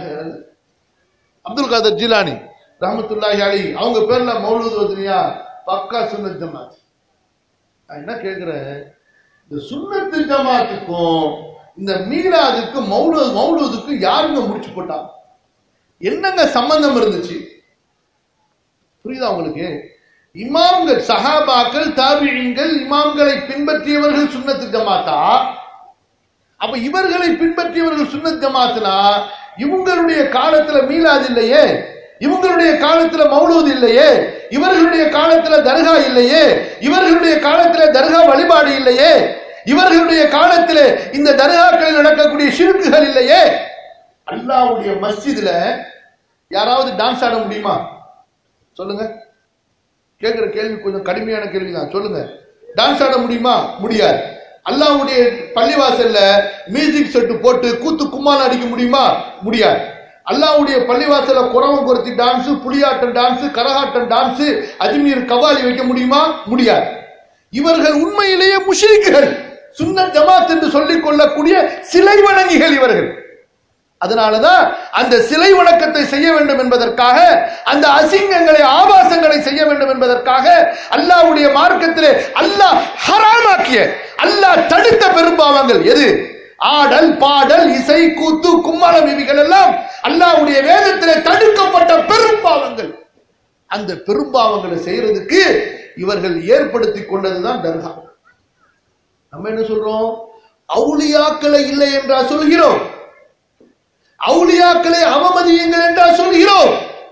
அப்துல் காதர் ஜிலானி ரஹமத்துல்லாஹி அலி அவங்க பேர்ல மௌலூத் ஓதுனியா பக்கா சுன்னத் ஜமாத் நான் என்ன கேக்குறேன் இந்த சுன்னத்து ஜமாத்துக்கும் இந்த மீலாதுக்கும் மௌலூத் மௌலூதுக்கும் யாருங்க முடிச்சு போட்டாங்க என்னங்க சம்பந்தம் இருந்துச்சு புரியுதா உங்களுக்கு இமாம்கள் சஹாபாக்கள் தாபியங்கள் இமாம்களை பின்பற்றியவர்கள் சுன்னத்து ஜமாத்தா அப்ப இவர்களை பின்பற்றியவர்கள் சுன்னத் ஜமாத்னா இவங்களுடைய காலத்துல மீலாது இல்லையே இவங்களுடைய காலத்துல மௌலூத் இல்லையே இவர்களுடைய காலத்துல தர்கா இல்லையே இவர்களுடைய காலத்துல தர்கா வழிபாடு இல்லையே இவர்களுடைய காலத்துல இந்த தர்காக்களில் நடக்கக்கூடிய ஷிருக்குகள் இல்லையே அல்லாஹ்வுடைய மஸ்ஜிதுல யாராவது டான்ஸ் ஆட முடியுமா சொல்லுங்க கேட்கிற கேள்வி கொஞ்சம் கடுமையான கேள்விதான் சொல்லுங்க டான்ஸ் ஆட முடியுமா முடியாது அல்லாஹ்வுடைய பள்ளிவாசல்ல மியூசிக் செட்டு போட்டு கூத்து கும்மால் அடிக்க முடியுமா முடியாது அல்லாஹ்வுடைய பள்ளிவாசல்ல குறவம் குறைச்சி டான்ஸ் புலியாட்டம் டான்ஸ் கரகாட்டம் டான்ஸ் அஜ்மீர் கவாலி வைக்க முடியுமா முடியாது இவர்கள் உண்மையிலேயே முஷ்ரிக்குகள் சுன்னத் ஜமாத் என்று சொல்லிக் கொள்ளக்கூடிய சிலை வணங்கிகள் இவர்கள் அதனாலதான் அந்த சிலை வணக்கத்தை செய்ய வேண்டும் என்பதற்காக அந்த அசிங்கங்களை ஆபாசங்களை செய்ய வேண்டும் என்பதற்காக அல்லாஹ்வுடைய மார்க்கத்திலே அல்லாஹ் ஹராமாக்கிய அல்லாஹ் தடுத்த பெரும்பாவங்கள் எது ஆடல் பாடல் இசை கூத்து கும்மாளம் இவைகள் எல்லாம் அல்லாஹ்வுடைய வேதத்திலே தடுக்கப்பட்ட பெரும்பாவங்கள் அந்த பெரும்பாவங்களை செய்யறதுக்கு இவர்கள் ஏற்படுத்தி கொண்டதுதான் தர்கா நம்ம என்ன சொல்றோம் அவுளியாக்களை இல்லை என்றா சொல்கிறோம் அவுளியாக்களை அவமதியுங்கள் என்றா சொல்கிறோம்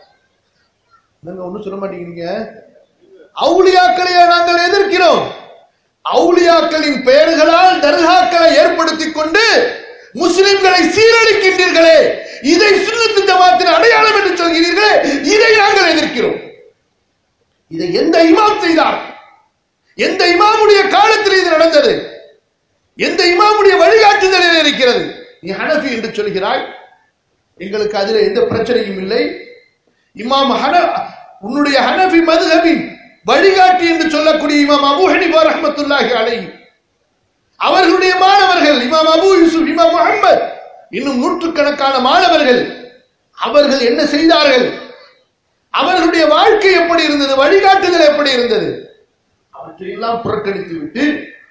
நீங்க ஒண்ணும் சொல்ல மாட்டேங்கிறீங்க அவுளியாக்களை நாங்கள் எதிர்க்கிறோம் அவுளியாக்களின் பெயர்களால் தர்காக்களை ஏற்படுத்திக் கொண்டு முஸ்லிம்களை சீரழிக்கின்றீர்களே இதை சுன்னத்து ஜமாத்தின் அடையாளம் என்று சொல்கிறீர்களே இதை நாங்கள் எதிர்க்கிறோம் இதை எந்த இமாம் செய்தார் எந்த இமாமுடைய காலத்தில் இது நடந்தது எந்த இமாமுடைய வழிகாட்டுதலில் இருக்கிறது நீ ஹனஃபி என்று சொல்கிறாய் எங்களுக்கு அதுல எந்த பிரச்சனையும் இல்லை இமாம் ஹன உன்னுடைய ஹனஃபி மதுஹபின் வழிகாட்டி என்று சொல்லக்கூடிய இமாம் அபு ஹனிஃபா ரஹ்மத்துல்லாஹி அலைஹி அவர்களுடைய மாணவர்கள் இமாம் அபு யூசுப் இமாம் முஹம்மத் இன்னும் நூற்றுக்கணக்கான மாணவர்கள் அவர்கள் என்ன செய்தார்கள் அவர்களுடைய வாழ்க்கை எப்படி இருந்தது வழிகாட்டுதல் எப்படி இருந்தது அவற்றையெல்லாம் புறக்கணித்து விட்டு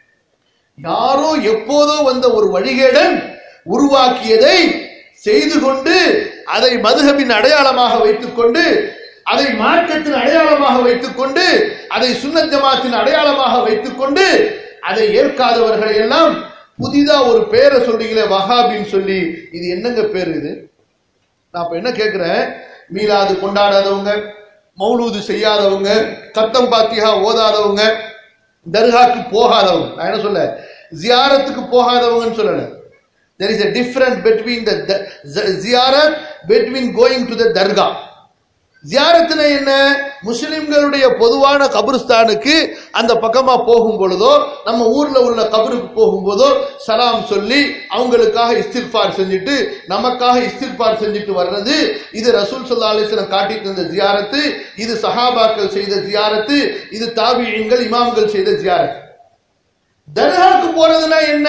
யாரோ எப்போதோ வந்த ஒரு வழிகேடன் உருவாக்கியதை செய்து கொண்டு அதை மதுகபின் அடையாளமாக வைத்துக் கொண்டு அதை மார்க்கத்தின் அடையாளமாக வைத்துக் கொண்டு அதை சுன்னத் ஜமாத்தின் அடையாளமாக வைத்துக் கொண்டு அதை ஏற்காதவர்களை எல்லாம் புதிதா ஒரு பேரை சொல்றீங்களே வஹாபின்னு சொல்லி இது என்னங்க பேர் இது நான் இப்ப என்ன கேட்கிறேன் மீலாது கொண்டாடாதவங்க மௌலூது செய்யாதவங்க கத்தம் பாத்தியா ஓதாதவங்க தர்காக்கு போகாதவங்க நான் என்ன சொல்ல ஜியாரத்துக்கு போகாதவங்கன்னு சொல்லல there is a difference between the the- z- ziyarat between going to the dargah ஜியாரத்துனா என்ன முஸ்லிம்களுடைய பொதுவான கபிரிஸ்தானுக்கு அந்த பக்கமா போகும் பொழுதோ நம்ம ஊர்ல உள்ள கபருக்கு போகும்போதோ சலாம் சொல்லி அவங்களுக்காக இஸ்திஃபார் செஞ்சுட்டு நமக்காக இஸ்திஃபார் செஞ்சுட்டு வர்றது இது ரசூல் ஸல்லல்லாஹு அலைஹி வஸல்லம் காட்டி தந்த ஜியாரத்து இது சஹாபாக்கள் செய்த ஜியாரத்து இது தாபியீன்கள் இமாம்கள் செய்த ஜியாரத் தர்காக்கு போறதுனா என்ன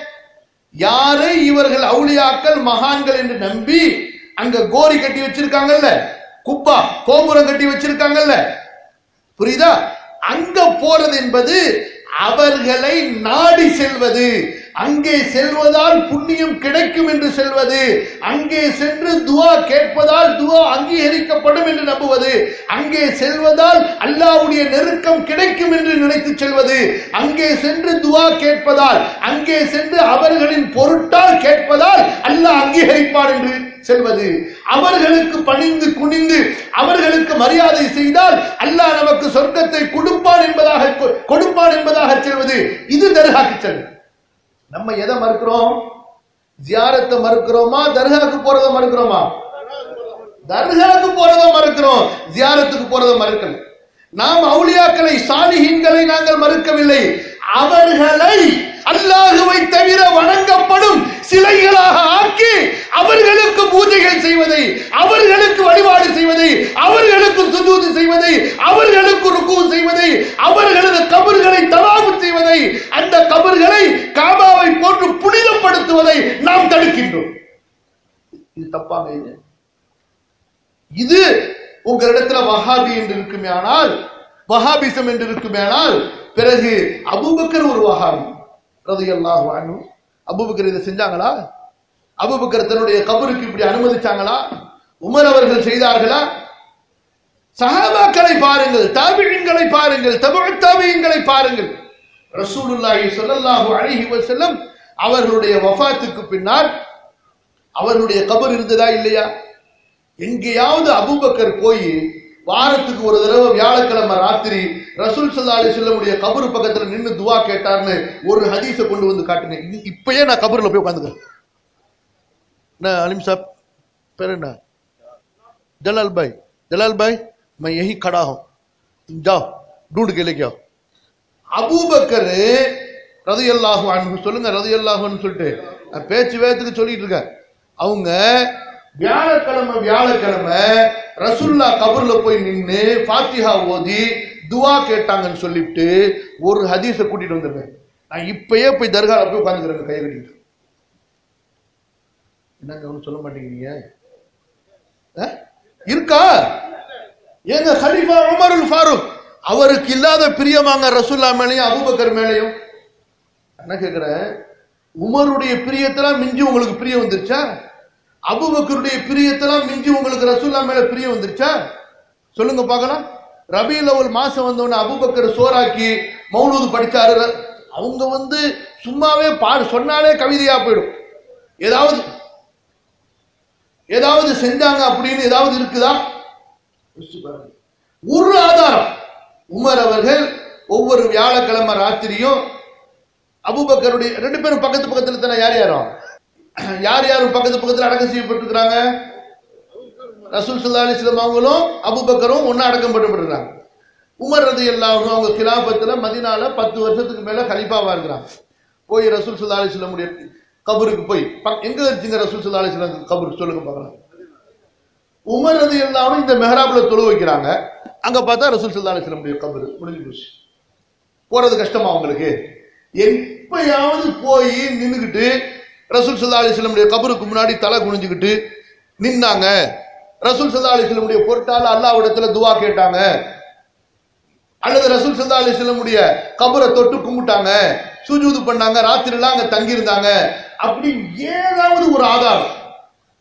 யாரை இவர்கள் அவுலியாக்கள் மகான்கள் என்று நம்பி அங்க கோரி கட்டி வச்சிருக்காங்கல்ல குப்பா கோபுரம் கட்டி வச்சிருக்காங்கல்ல புரியுதா அங்க போறது என்பது அவர்களை நாடி செல்வது அங்கே செல்வதால் புண்ணியம் கிடைக்கும் என்று செல்வது அங்கே சென்று துவா கேட்பதால் துவா அங்கீகரிக்கப்படும் என்று நம்புவது அங்கே செல்வதால் அல்லாஹ்வுடைய நெருக்கம் கிடைக்கும் என்று நினைத்து செல்வது அங்கே சென்று துவா கேட்பதால் அங்கே சென்று அவர்களின் பொருட்டால் கேட்பதால் அல்லாஹ் அங்கீகரிப்பான் என்று செல்வது அவர்களுக்கு பணிந்து குனிந்து அவர்களுக்கு மரியாதை செய்தால் அல்லாஹ் நமக்கு சொர்க்கத்தை கொடுப்பான் என்பதாக கொ- கொடுப்பான் என்பதாக செல்வது இது தர்காக்கு செல்வது நம்ம எதை மறுக்கிறோம் ஜியாரத்தை மறுக்கிறோமா தர்காக்கு போறத மறுக்கிறோமா தர்காக்கு போறத மறுக்கிறோம் ஜியாரத்துக்கு போறத மறுக்கல நாம் அவுலியாக்களை சாலிஹீன்களை நாங்கள் மறுக்கவில்லை அவர்களை அல்லாஹுவை தவிர வணங்கப்படும் சிலைகளாக ஆக்கி அவர்களுக்கு பூஜைகள் செய்வதை அவர்களுக்கு வழிபாடு செய்வதை அவர்களுக்கு சுஜூது செய்வதை அவர்களுக்கு ருக்கு செய்வதை அவர்களது கபர்களை தலாவு செய்வதை அந்த கபர்களை காபாவை போட்டு புனிதப்படுத்துவதை நாம் தடுக்கின்றோம் இது தப்பாங்க இது இது உங்களிடத்துல வஹாபி என்று இருக்குமே ஆனால் வஹாபிசம் என்று இருக்குமே ஆனால் பிறகு அபூபக்கர் ஒரு வஹாபி ரலியல்லாஹு அன்ஹு அபூபக்கர் இதை செஞ்சாங்களா அபூபக்கர் தன்னுடைய கபருக்கு இப்படி அனுமதிச்சாங்களா உமர் அவர்கள் செய்தார்களா சஹாபாக்களை பாருங்கள் தாபிழின்களை பாருங்கள் தபுத் தாபியங்களை பாருங்கள் ரசூலுல்லாஹி ஸல்லல்லாஹு அலைஹி வஸல்லம் அவர்களுடைய வஃபாத்துக்கு பின்னால் அவர்களுடைய கபர் இருந்ததா இல்லையா எங்கேயாவது அபூபக்கர் போய் வாரத்துக்கு ஒரு தடவை வியாழக்கிழமை ராத்திரி ரசூல் சல்லா அலி செல்லமுடைய கபர் பக்கத்துல நின்னு துவா கேட்டார்னு ஒரு ஹதீஸை கொண்டு வந்து காட்டுங்க இது- இப்பயே நான் கபர்ல போய் உட்காந்துக்கிறேன் என்ன அலிம் சாப் பேர் என்ன जलाल भाई जलाल भाई मैं यही खड़ा हूं तुम जाओ ढूंढ के लेके आओ அபூபக்கர் ரதியல்லாஹு அன்ஹு சொல்லுங்க ரதியல்லாஹுன்னு சொல்லிட்டு நான் பேச்சு வேகத்துக்கு சொல்லிட்டு இருக்கேன் அவங்க வியாழக்கிழமை வியாழக்கிழமை ரசுல்லா கபர்ல போய் நின்னு ஃபாத்திஹா ஓதி துவா கேட்டாங்கன்னு சொல்லிட்டு ஒரு ஹதீஸை கூட்டிட்டு வந்திருக்கேன் நான் இப்பயே போய் தர்கால போய் உட்காந்துக்கிறேன் கை கட்டிட்டு என்னங்க ஒன்றும் சொல்ல மாட்டேங்கிறீங்க அஹ்? இருக்கா ஏங்க ஹலீஃபா உமருல் ஃபாரூக் அவருக்கு இல்லாத பிரியமாங்க ரசூல்லா மேலையும் அபூபக்கர் மேலையும் என்ன கேக்குறேன் உமருடைய பிரியத்தெல்லாம் மிஞ்சி உங்களுக்கு பிரியம் வந்துருச்சா அபூபக்கருடைய பிரியத்தெல்லாம் மிஞ்சி உங்களுக்கு ரசூல்லா மேல பிரியம் வந்துருச்சா சொல்லுங்க பார்க்கலாம் ரபியுல் அவல் மாசம் வந்தவொடனே அபூபக்கர் சோறாக்கி மௌலூது படிச்சாரு ர- அவங்க வந்து சும்மாவே பாடு சொன்னாலே கவிதையா போயிடும் ஏதாவது ஏதாவது செஞ்சாங்க அப்படின்னு ஏதாவது இருக்குதா யோசிச்சு பாருங்க. ஒரு ஆதாரம் உமர் அவர்கள் ஒவ்வொரு வியாழக்கிழமை ராத்திரியும் அபூபக்கருடைய ரெண்டு பேரும் பக்கத்து பக்கத்துல தானே யார் யாரும் யார் யாரும் பக்கத்து பக்கத்துல அடக்கம் செய்யப்பட்டிருக்கிறாங்க ரசூல் சல்லா அலிஸ்லாம் அவங்களும் அபூபக்கரும் ஒன்னா அடக்கம் பண்ணப்பட்டிருக்காங்க உமர் ரதி எல்லாரும் அவங்க கிலாபத்துல மதினால பத்து வருஷத்துக்கு மேல கலிஃபாவா இருக்கிறாங்க போய் ரசூல் சல்லா அலிஸ்லமுடைய கபருக்கு போய் பக்- எங்க வச்சுங்க ரசூல் சல்லா அலிஸ்லாம் கபருக்கு சொல்லுங்க பார்க்கலாம் உமர் ரதி எல்லாரும் இந்த மெஹராப்ல தொழு வைக்கிறாங்க அங்க பார்த்தா ரசூல் சல்லா அலிஸ்லமுடைய கபரு முடிஞ்சு போச்சு போறது கஷ்டமா அவங்களுக்கு எப்பயாவது போய் நின்னுக்கிட்டு ரசூல் சல்லா அலிஸ்லமுடைய கபருக்கு முன்னாடி தலை குனிஞ்சுக்கிட்டு நின்னாங்க ரசூல் சல்லா அலிஸ்லமுடைய பொருட்டால அல்லாஹ்விடத்துல துவா கேட்டாங்க அல்லது ரசூல் சல்லா அலிஸ்லமுடைய கபரை தொட்டு கும்பிட்டாங்க சுஜூது பண்ணாங்க ராத்திரிலாம் அங்க தங்கி இருந்தாங்க அப்படி ஏதாவது ஒரு ஆதாரம்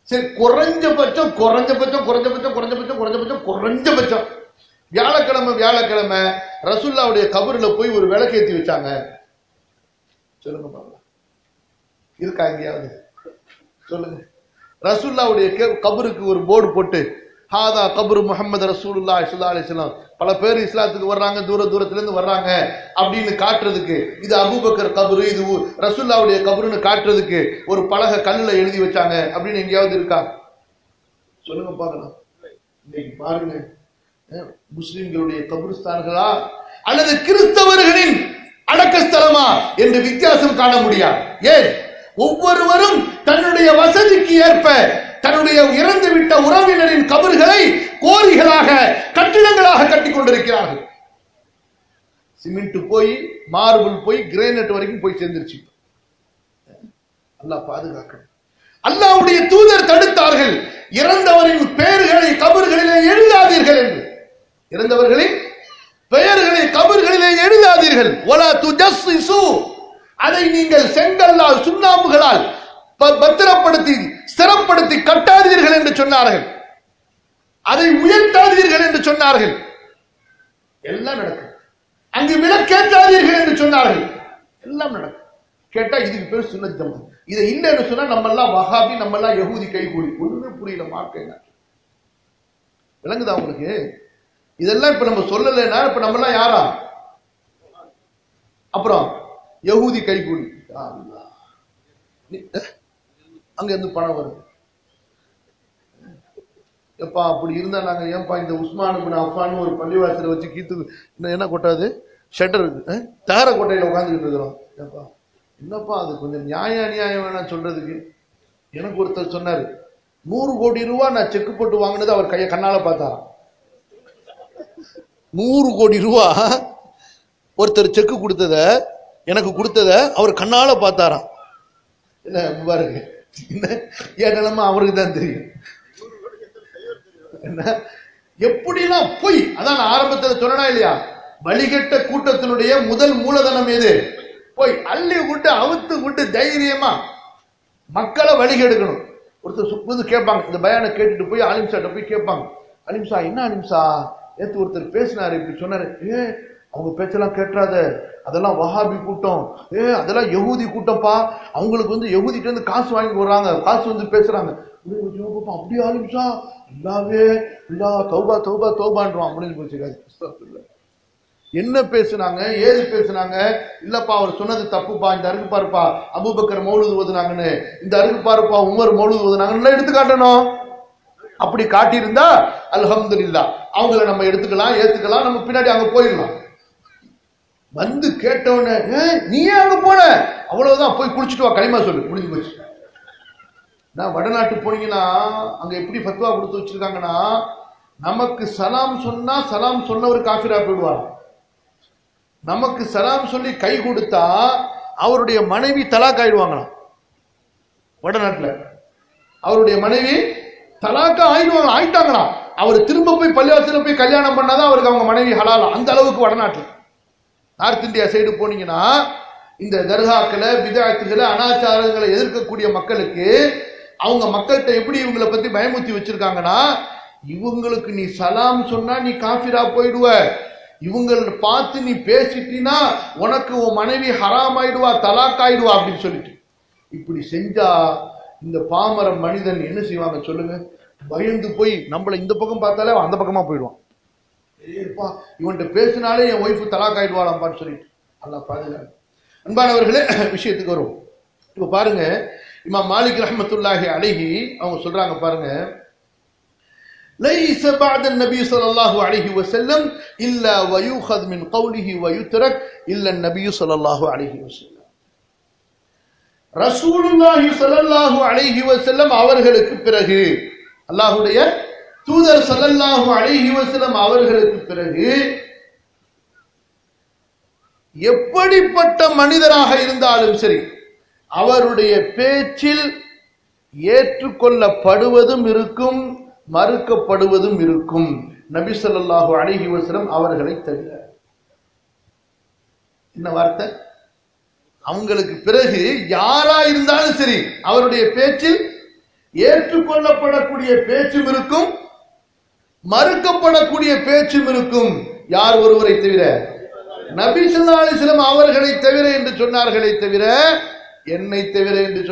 சரி குறைஞ்சபட்சம் குறைஞ்சபட்சம் குறைஞ்சபட்சம் குறைஞ்சபட்சம் குறைஞ்சபட்சம் குறைஞ்சபட்சம் வியாழக்கிழமை வியாழக்கிழமை ரசுல்லாவுடைய கபர்ல போய் ஒரு விளக்கேத்தி வச்சாங்க சொல்லுங்க பாக்கலாம் இருக்கா எங்கேயாவது சொல்லுங்க ரசூல்லாவுடைய கே- கபருக்கு ஒரு போர்டு போட்டு ஹாதா கபரு முகமது ரசூலுல்லா இஸ்லா அலிஸ்லாம் பல பேர் இஸ்லாத்துக்கு வர்றாங்க தூர தூரத்துல இருந்து வர்றாங்க அப்படின்னு காட்டுறதுக்கு இது அபூபக்கர் கபரு இது உ- ரசூல்லாவுடைய கபருன்னு காட்டுறதுக்கு ஒரு பலகை கல்லுல எழுதி வச்சாங்க அப்படின்னு எங்கேயாவது இருக்கா சொல்லுங்க பார்க்கலாம் இன்னைக்கு பாருங்க அஹ், முஸ்லிம்களுடைய கபருஸ்தான்களா அல்லது கிறிஸ்தவர்களின் அடக்கஸ்தலமா என்று வித்தியாசம் காண முடியாது ஏன் ஒவ்வொருவரும் தன்னுடைய வசதிக்கு ஏற்ப தன்னுடைய இறந்துவிட்ட உறவினரின் கபறுகளை கோரிகளாக கட்டிடங்களாக கட்டிக் கொண்டிருக்கிறார்கள் சிமெண்ட் போய் மார்பிள் போய் கிரேனைட் வரைக்கும் போய் சேர்ந்துருச்சு அல்லாஹ் பாதுகாக்கணும் அல்லாஹ்வுடைய தூதர் தடுத்தார்கள் இறந்தவரின் பெயர்களை கபர்களிலே எழுதாதீர்கள் என்று இறந்தவர்களின் பெயர்களை கபர்களிலே எழுதாதீர்கள் ஒலா துஜஸ்ஸிசு அதை நீங்கள் செங்கல்லால் சுண்ணாம்புகளால் ப- பத்திரப்படுத்தி ஸ்திரப்படுத்தி கட்டாதீர்கள் என்று சொன்னார்கள் அதை உயர்த்தாதீர்கள் என்று சொன்னார்கள் எல்லாம் நடக்கும் அங்கு விளக்கேற்றாதீர்கள் என்று சொன்னார்கள் எல்லாம் நடக்கும் கேட்டா இதுக்கு பேர் சுன்னத் ஜமாத் இதை இல்லைன்னு சொன்னா நம்ம எல்லாம் வஹாபி நம்ம எல்லாம் யகூதி கைகூலி ஒண்ணுமே புரியல மார்க்க என்ன விளங்குதா உங்களுக்கு இதெல்லாம் இப்ப நம்ம சொல்லலைன்னா இப்ப நம்ம எல்லாம் யாரா அப்புறம் யகூதி கைகூலி யா அல்லாஹ். நீ- அஹ், அங்க இருந்து பணம் வருது எப்பா அப்படி இருந்தா நாங்க ஏன்பா இந்த உஸ்மான் பின் அஃபான் ஒரு பள்ளிவாசலை வச்சு கீத்து என்ன- என்ன கொட்டாது ஷட்டர் தகர கொட்டையில உட்காந்துக்கிட்டு இருக்கிறோம் ஏப்பா என்னப்பா அது கொஞ்சம் நியாய அநியாயம் வேணாம் சொல்றதுக்கு எனக்கு ஒருத்தர் சொன்னாரு நூறு கோடி ரூபா நான் செக் போட்டு வாங்கினது அவர் கையை கண்ணால பார்த்தாராம் நூறு கோடி ரூபா ஒருத்தர் செக்கு கொடுத்தத எனக்கு கொடுத்தத அவர் கண்ணால பார்த்தாராம் என்ன பாருங்க என்ன என் நிலைமை அவருக்கு தான் தெரியும் என்ன எப்படிலாம் பொய் அதான் நான் ஆரம்பத்துல சொன்னா இல்லையா வழிகட்ட கூட்டத்தினுடைய முதல் மூலதனம் எது போய் அள்ளி விட்டு அவுத்து விட்டு தைரியமா மக்களை வழிகெடுக்கணும் ஒருத்தர் சு- வந்து கேட்பாங்க இந்த பயானை கேட்டுட்டு போய் அலிம்சாட்ட போய் கேட்பாங்க அலிம்சா என்ன அலிம்சா நேத்து ஒருத்தர் பேசினாரு இப்படி சொன்னாரு ஏ அவங்க பேச்செல்லாம் கேட்டுறாத அதெல்லாம் வஹாபி கூட்டம் ஏ அதெல்லாம் யகூதி கூட்டம்ப்பா அவங்களுக்கு வந்து யகூதிட்டு இருந்து காசு வாங்கி வர்றாங்க காசு வந்து பேசுறாங்க அப்படியே கொஞ்சம் பாப்பா, அப்படியா அலிம்சா இல்லாவே இல்லா தௌபா தௌபா தௌபான்றான் அப்படின்னு போச்சு என்ன பேசுனாங்க ஏது பேசுனாங்க இல்லப்பா அவர் சொன்னது தப்புப்பா இந்த அருக்கு பாருப்பா அபூபக்கர் மௌலுது ஓதுனாங்கன்னு இந்த அருக்கு பாருப்பா உமர் மௌலுது ஓதுனாங்கன்னு எடுத்து காட்டணும் அப்படி காட்டியிருந்தா அல்ஹம்துலில்லாஹ் அவங்கள நம்ம எடுத்துக்கலாம் ஏத்துக்கலாம் நம்ம பின்னாடி அங்க போயிடலாம் வந்து கேட்டவன நீ ஏன் அங்க போன அவ்வளவுதான் போய் குளிச்சுட்டு வா களிமா சொல்லு முடிஞ்சு போச்சு நான் வடநாட்டு போனீங்கன்னா அங்க எப்படி ஃபத்வா கொடுத்து வச்சிருக்காங்கன்னா நமக்கு சலாம் சொன்னா சலாம் சொன்னவர் காஃபிரா போயிடுவார் நமக்கு சலாம் சொல்லி கை கொடுத்தா அவருடைய மனைவி தலாக் ஆயிடுவாங்களாம் வடநாட்டுல அவருடைய மனைவி தலாக்கா ஆயிடுவாங்க ஆயிட்டாங்களாம் அவர் திரும்ப போய் பள்ளிவாசல போய் கல்யாணம் பண்ணாதான் அவருக்கு அவங்க மனைவி ஹலாலாம் அந்த அளவுக்கு வடநாட்டுல நார்த் இந்தியா சைடு போனீங்கன்னா இந்த தர்காக்களை விதாயத்துகளை அனாச்சாரங்களை எதிர்க்கக்கூடிய மக்களுக்கு அவங்க மக்கள்கிட்ட எப்படி இவங்களை பத்தி பயமுத்தி வச்சிருக்காங்கன்னா இவங்களுக்கு நீ சலாம் சொன்னா நீ காஃபிரா போயிடுவ இவங்கள பார்த்து நீ பேசிட்டினா உனக்கு உன் மனைவி ஹராம் ஆயிடுவா தலாக் ஆயிடுவா அப்படின்னு சொல்லிட்டு இப்படி செஞ்சா இந்த பாமர மனிதன் என்ன செய்வாங்க சொல்லுங்க பயந்து போய் நம்மள இந்த பக்கம் பார்த்தாலே அவன் அந்த பக்கமா போயிடுவான் ஏப்பா இவன்கிட்ட பேசினாலே என் ஒய்ஃபு தலாக் ஆயிடுவாளாம்பான்னு சொல்லிட்டு அல்லா பாதுகாப்பு அன்பானவர்களே விஷயத்துக்கு வரும் இப்ப பாருங்க இமாம் மாலிக் ரஹ்மத்துல்லாஹி அலைஹி அவங்க சொல்றாங்க பாருங்க ليس بعد النبي صلى الله عليه وسلم إلا ويؤخذ من قوله ويترك إلا النبي صلى الله عليه وسلم ரசூலுல்லாஹி ஸல்லல்லாஹு அலைஹி வஸல்லம் அவர்களுக்கு பிறகு அல்லாஹ்வுடைய தூதர் ஸல்லல்லாஹு அலைஹி வஸல்லம் அவர்களுக்கு பிறகு எப்படிப்பட்ட மனிதராக இருந்தாலும் சரி அவருடைய பேச்சில் ஏற்றுக்கொள்ளப்படுவதும் இருக்கும் மறுக்கப்படுவதும் இருக்கும் நபி ஸல்லல்லாஹு அலைஹி வஸல்லம் அவர்களை தவிர என்ன வார்த்தை அவங்களுக்கு பிறகு யாரா இருந்தாலும் சரி அவருடைய பேச்சில் ஏற்றுக்கொள்ளப்படக்கூடிய பேச்சும் இருக்கும் மறுக்கப்படக்கூடிய பேச்சும் இருக்கும் யார் ஒருவரை தவிர நபி ஸல்லல்லாஹு அலைஹி வஸல்லம் அவர்களை தவிர என்று சொன்னார்களே தவிர என்னை தவிர என்று